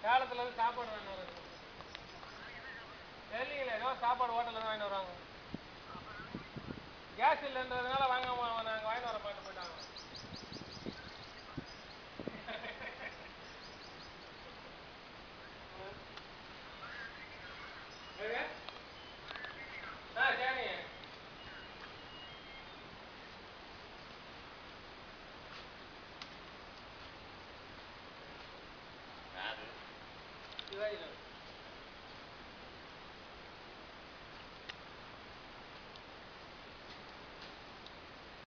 சேலத்துல இருந்து சாப்பாடு வாங்கிட்டு வராங்க தெரியல ஏதோ சாப்பாடு ஹோட்டல்ல இருந்து வாங்கிட்டு வராங்க கேஸ் இல்லைன்றதுனால வாங்காம நாங்கள் வாங்கிட்டு வர மாட்டோம் போயிட்டாங்க எது? ஆ சரிங்க யாரு சிவாஜி